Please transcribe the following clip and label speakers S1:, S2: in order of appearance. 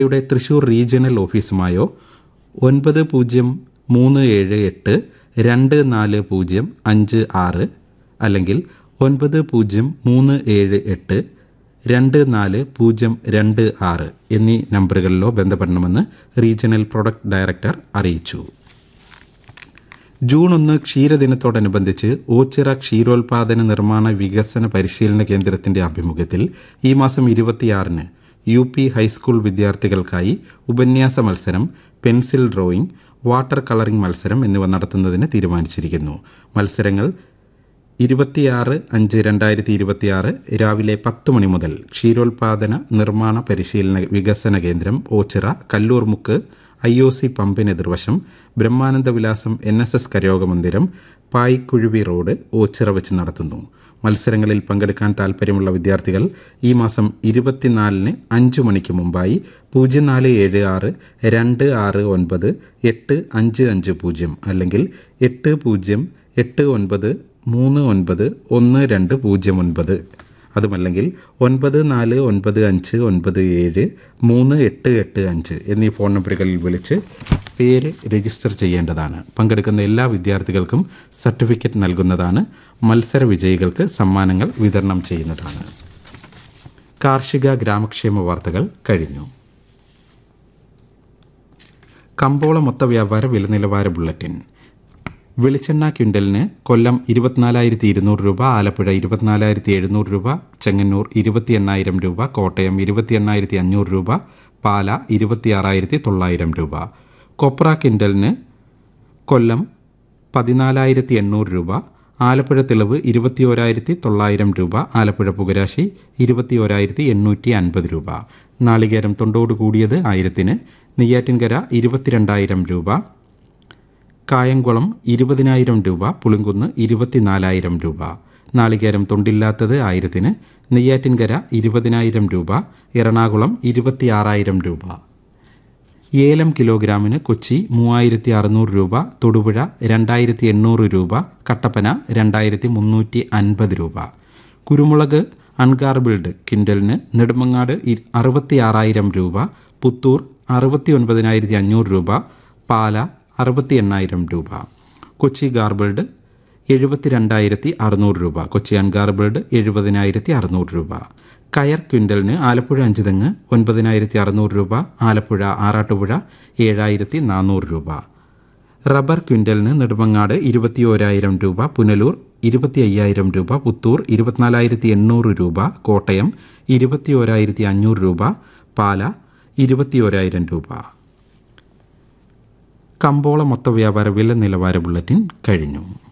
S1: യുടെ തൃശൂർ റീജിയണൽ ഓഫീസുമായോ ഒൻപത് പൂജ്യം മൂന്ന് ഏഴ് എട്ട് രണ്ട് നാല് പൂജ്യം അഞ്ച് ആറ് അല്ലെങ്കിൽ ഒൻപത് പൂജ്യം മൂന്ന് ഏഴ് എട്ട് രണ്ട് നാല് പൂജ്യം രണ്ട് ആറ് എന്നീ നമ്പറുകളിലോ ബന്ധപ്പെടണമെന്ന് റീജിയണൽ പ്രൊഡക്റ്റ് ഡയറക്ടർ അറിയിച്ചു ജൂൺ ഒന്ന് ക്ഷീരദിനത്തോടനുബന്ധിച്ച് ഓച്ചിറ ക്ഷീരോത്പാദന നിർമ്മാണ വികസന പരിശീലന കേന്ദ്രത്തിന്റെ ആഭിമുഖ്യത്തിൽ ഈ മാസം ഇരുപത്തിയാറിന് യു പി ഹൈസ്കൂൾ വിദ്യാർത്ഥികൾക്കായി ഉപന്യാസ മത്സരം പെൻസിൽ ഡ്രോയിംഗ് വാട്ടർ കളറിംഗ് മത്സരം എന്നിവ നടത്തുന്നതിന് തീരുമാനിച്ചിരിക്കുന്നു മത്സരങ്ങൾ ഇരുപത്തിയാറ് അഞ്ച് രണ്ടായിരത്തി ഇരുപത്തിയാറ് രാവിലെ പത്ത് മണി മുതൽ ക്ഷീരോത്പാദന നിർമ്മാണ പരിശീലന വികസന കേന്ദ്രം Ochira Kallurmukku I O C പമ്പിന് എതിർവശം ബ്രഹ്മാനന്ദ വിലാസം എൻ എസ് എസ് കരയോഗ മന്ദിരം പായിക്കുഴുവി റോഡ് ഓച്ചിറ വെച്ച് നടത്തുന്നു മത്സരങ്ങളിൽ പങ്കെടുക്കാൻ താൽപ്പര്യമുള്ള വിദ്യാർത്ഥികൾ ഈ മാസം ഇരുപത്തിനാലിന് അഞ്ചു മണിക്ക് മുമ്പായി പൂജ്യം നാല് ഏഴ് ആറ് രണ്ട് ആറ് ഒൻപത് എട്ട് അഞ്ച് അഞ്ച് പൂജ്യം അല്ലെങ്കിൽ എട്ട് പൂജ്യം എട്ട് ഒൻപത് മൂന്ന് ഒൻപത് ഒന്ന് രണ്ട് പൂജ്യം ഒൻപത് അതുമല്ലെങ്കിൽ ഒൻപത് നാല് ഒൻപത് അഞ്ച് ഒൻപത് ഏഴ് മൂന്ന് എട്ട് എട്ട് അഞ്ച് എന്നീ ഫോൺ നമ്പറുകളിൽ വിളിച്ച് പേര് രജിസ്റ്റർ ചെയ്യേണ്ടതാണ് പങ്കെടുക്കുന്ന എല്ലാ വിദ്യാർത്ഥികൾക്കും സർട്ടിഫിക്കറ്റ് നൽകുന്നതാണ് മത്സര വിജയികൾക്ക് സമ്മാനങ്ങൾ വിതരണം ചെയ്യുന്നതാണ് കാർഷിക ഗ്രാമക്ഷേമ വാർത്തകൾ കഴിഞ്ഞു കമ്പോള മൊത്ത വ്യാപാര വില നിലവാര ബുള്ളറ്റിൻ വെളിച്ചെണ്ണ ക്വിൻ്റലിന് കൊല്ലം ഇരുപത്തിനാലായിരത്തി ഇരുന്നൂറ് രൂപ ആലപ്പുഴ ഇരുപത്തിനാലായിരത്തി എഴുന്നൂറ് രൂപ ചെങ്ങന്നൂർ ഇരുപത്തി എണ്ണായിരം രൂപ കോട്ടയം ഇരുപത്തി എണ്ണായിരത്തി അഞ്ഞൂറ് രൂപ പാല ഇരുപത്തി ആറായിരത്തി തൊള്ളായിരം രൂപ കൊപ്ര ക്വിൻ്റലിന് കൊല്ലം പതിനാലായിരത്തി എണ്ണൂറ് രൂപ ആലപ്പുഴ തെളിവ് ഇരുപത്തി ഓരായിരത്തി തൊള്ളായിരം രൂപ ആലപ്പുഴ പുകരാശി ഇരുപത്തി ഓരായിരത്തി എണ്ണൂറ്റി അൻപത് രൂപ നാളികേരം തൊണ്ടോട് കൂടിയത് ആയിരത്തിന് നെയ്യാറ്റിൻകര ഇരുപത്തിരണ്ടായിരം രൂപ കായംകുളം ഇരുപതിനായിരം രൂപ പുളിങ്കുന്ന് ഇരുപത്തിനാലായിരം രൂപ നാളികേരം തൊണ്ടില്ലാത്തത് ആയിരത്തിന് നെയ്യാറ്റിൻകര ഇരുപതിനായിരം രൂപ എറണാകുളം ഇരുപത്തിയാറായിരം രൂപ ഏലം കിലോഗ്രാമിന് കൊച്ചി മൂവായിരത്തി അറുന്നൂറ് രൂപ തൊടുപുഴ രണ്ടായിരത്തി എണ്ണൂറ് രൂപ കട്ടപ്പന രണ്ടായിരത്തി മുന്നൂറ്റി അൻപത് രൂപ കുരുമുളക് അൺഗാർബിൾഡ് കിൻഡലിന് നെടുമങ്ങാട് അറുപത്തി ആറായിരം രൂപ പുത്തൂർ അറുപത്തി ഒൻപതിനായിരത്തി അഞ്ഞൂറ് രൂപ പാല അറുപത്തി എണ്ണായിരം രൂപ കൊച്ചി ഗാർബിൾഡ് എഴുപത്തി രണ്ടായിരത്തി അറുന്നൂറ് രൂപ കൊച്ചി അൺഗാർബിൾഡ് എഴുപതിനായിരത്തി അറുന്നൂറ് രൂപ കയർ ക്വിൻ്റലിന് ആലപ്പുഴ അഞ്ചുതെങ്ങ് ഒൻപതിനായിരത്തി അറുന്നൂറ് രൂപ ആലപ്പുഴ ആറാട്ടുപുഴ ഏഴായിരത്തി നാനൂറ് രൂപ റബ്ബർ ക്വിൻ്റലിന് നെടുമങ്ങാട് ഇരുപത്തി ഓരായിരം രൂപ പുനലൂർ ഇരുപത്തി അയ്യായിരം രൂപ പുത്തൂർ ഇരുപത്തിനാലായിരത്തി എണ്ണൂറ് രൂപ കോട്ടയം ഇരുപത്തി ഓരായിരത്തി അഞ്ഞൂറ് രൂപ പാല ഇരുപത്തി ഓരായിരം രൂപ കമ്പോള മൊത്ത വ്യാപാര വില നിലവാര ബുള്ളറ്റിൻ കഴിഞ്ഞു